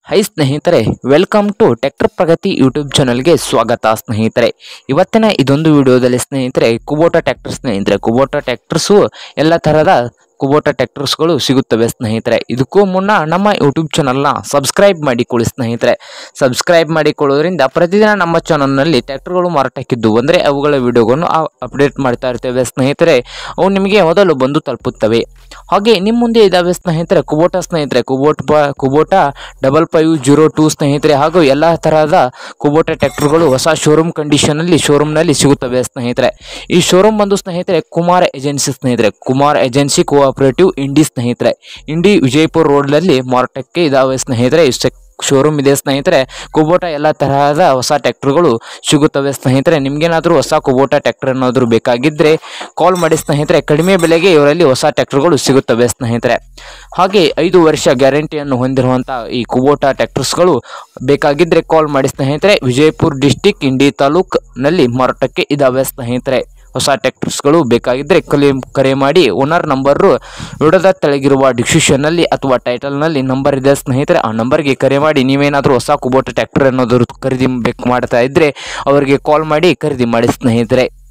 high ಸ್ನೇಹಿತರೆ welcome to tractor Pragati YouTube ಚಾನಲ್ಗೆ ಸ್ವಾಗತ ಸ್ನೇಹಿತರೆ ಇವತ್ತಿನ ಇದೊಂದು ವಿಡಿಯೋದಲ್ಲಿ ಸ್ನೇಹಿತರೆ ಕುಬೋಟ ಟ್ಯಾಕ್ಟರ್ ಸ್ನೇಹಿತರೆ ಕುಬೋಟ ಟ್ಯಾಕ್ಟರ್ಸು ಎಲ್ಲ ಥರದ ಕುಬೋಟ ಟ್ಯಾಕ್ಟರ್ಸ್ಗಳು ಸಿಗುತ್ತವೆ ಸ್ನೇಹಿತರೆ ಇದಕ್ಕೂ ಮುನ್ನ ನಮ್ಮ ಯೂಟ್ಯೂಬ್ ಚಾನಲ್ನ ಸಬ್ಸ್ಕ್ರೈಬ್ ಮಾಡಿಕೊಳ್ಳಿ ಸ್ನೇಹಿತರೆ ಸಬ್ಸ್ಕ್ರೈಬ್ ಮಾಡಿಕೊಳ್ಳೋದ್ರಿಂದ ಪ್ರತಿದಿನ ನಮ್ಮ ಚಾನಲ್ನಲ್ಲಿ ಟ್ಯಾಕ್ಟರ್ಗಳು ಮಾರಾಟಕ್ಕಿದ್ದು ಅಂದರೆ ಅವುಗಳ ವಿಡಿಯೋಗಳನ್ನು ಅಪ್ಡೇಟ್ ಮಾಡ್ತಾ ಇರ್ತೇವೆ ಸ್ನೇಹಿತರೆ ಅವು ನಿಮಗೆ ಮೊದಲು ಬಂದು ತಲುಪುತ್ತವೆ ಹಾಗೆ ನಿಮ್ಮ ಮುಂದೆ ಇದ್ದಾವೆ ಸ್ನೇಹಿತರೆ ಕುಬೋಟ ಸ್ನೇಹಿತರೆ ಕುಬೋಟ ಬ Kubota double five zero two ಸ್ನೇಹಿತರೆ ಹಾಗೂ ಎಲ್ಲ ತರಹದ ಕುಬೋಟ ಟ್ರ್ಯಾಕ್ಟರ್ಗಳು ಹೊಸ ಶೋರೂಮ್ ಕಂಡೀಷನಲ್ಲಿ ಶೋರೂಮ್ನಲ್ಲಿ ಸಿಗುತ್ತವೆ ಸ್ನೇಹಿತರೆ ಈ ಶೋರೂಮ್ ಬಂದು ಸ್ನೇಹಿತರೆ ಕುಮಾರ್ ಏಜೆನ್ಸಿ ಸ್ನೇಹಿತರೆ ಕುಮಾರ್ ಏಜೆನ್ಸಿ ಕೋಆಪರೇಟಿವ್ ಇಂಡಿ ಸ್ನೇಹಿತರೆ ಇಂಡಿ ವಿಜಯಪುರ ರೋಡ್ನಲ್ಲಿ ಮಾರಾಟಕ್ಕೆ ಇದಾವೆ ಸ್ನೇಹಿತರೆ ಈ ಶೋರೂಮ್ ಇದೆ ಸ್ನೇಹಿತರೆ ಕುಬೋಟ ಎಲ್ಲ ತರಹದ ಹೊಸ ಟ್ರ್ಯಾಕ್ಟರ್ಗಳು ಸಿಗುತ್ತವೆ ಸ್ನೇಹಿತರೆ ನಿಮ್ಗೇನಾದರೂ ಹೊಸ ಕುಬೋಟ ಟ್ರ್ಯಾಕ್ಟರ್ ಏನಾದರೂ ಬೇಕಾಗಿದ್ದರೆ ಕಾಲ್ ಮಾಡಿ ಸ್ನೇಹಿತರೆ ಕಡಿಮೆ ಬೆಲೆಗೆ ಇವರಲ್ಲಿ ಹೊಸ ಟ್ರ್ಯಾಕ್ಟರ್ಗಳು ಸಿಗುತ್ತವೆ ಸ್ನೇಹಿತರೆ ಹಾಗೆ ಐದು ವರ್ಷ ಗ್ಯಾರಂಟಿಯನ್ನು ಹೊಂದಿರುವಂಥ ಈ ಕುಬೋಟ ಟ್ರ್ಯಾಕ್ಟರ್ಸ್ಗಳು ಬೇಕಾಗಿದ್ದರೆ ಕಾಲ್ ಮಾಡಿ ಸ್ನೇಹಿತರೆ ವಿಜಯಪುರ ಡಿಸ್ಟಿಕ್ ಇಂಡಿ ತಾಲೂಕ್ನಲ್ಲಿ ಮಾರಾಟಕ್ಕೆ ಇದ್ದಾವೆ ಸ್ನೇಹಿತರೆ ಹೊಸ ಟ್ರ್ಯಾಕ್ಟರ್ಸ್ಗಳು ಬೇಕಾಗಿದ್ದರೆ ಕಲೆ ಕರೆ ಮಾಡಿ ಓನರ್ ನಂಬರು ವಿಡದ ತೆಳಗಿರುವ ಡಿಸ್ಕ್ರಿಪ್ಷನ್ನಲ್ಲಿ ಅಥವಾ ಟೈಟಲ್ನಲ್ಲಿ ನಂಬರ್ ಇದೆ ಸ್ನೇಹಿತರೆ ಆ ನಂಬರ್ಗೆ ಕರೆ ಮಾಡಿ ನೀವೇನಾದರೂ ಹೊಸ ಕುಬೋಟ ಟ್ರ್ಯಾಕ್ಟರ್ ಅನ್ನೋದು ಖರೀದಿ ಬೇಕು ಮಾಡ್ತಾ ಇದ್ದರೆ ಅವರಿಗೆ ಕಾಲ್ ಮಾಡಿ ಖರೀದಿ ಮಾಡಿ ಸ್ನೇಹಿತರೆ